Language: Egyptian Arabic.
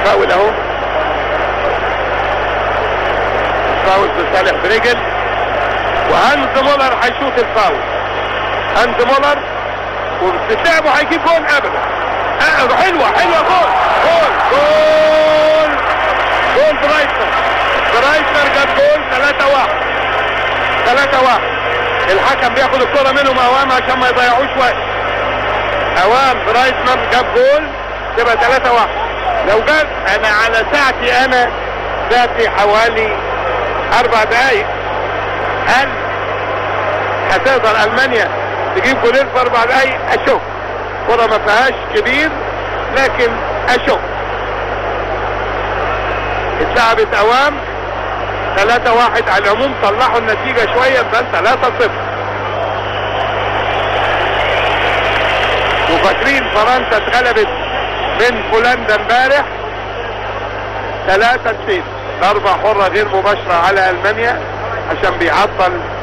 فاول اهو فاول لصالح بريجل وهانز مولر هيشوط الفاول هانز مولر وبتلعبه هيجيب جول ابدا آه حلوه حلوه جول جول جول جول برايتنر برايتنر جاب جول 3 1 3 1 الحكم بياخد الكرة منهم اوام عشان ما يضيعوش وقت اوام برايتنر جاب جول تبقى 3 1 لو جاب انا على ساعتي انا ساعتي حوالي اربع دقايق هل هتقدر المانيا تجيب جولين في اربع دقايق اشوف كرة ما فيهاش كبير لكن اشوف اتلعبت اوام 3 1 على العموم صلحوا النتيجة شوية بس 3 0 وفاكرين فرنسا اتغلبت من بولندا امبارح 3 2 ضربة حرة غير مباشرة على المانيا عشان بيعطل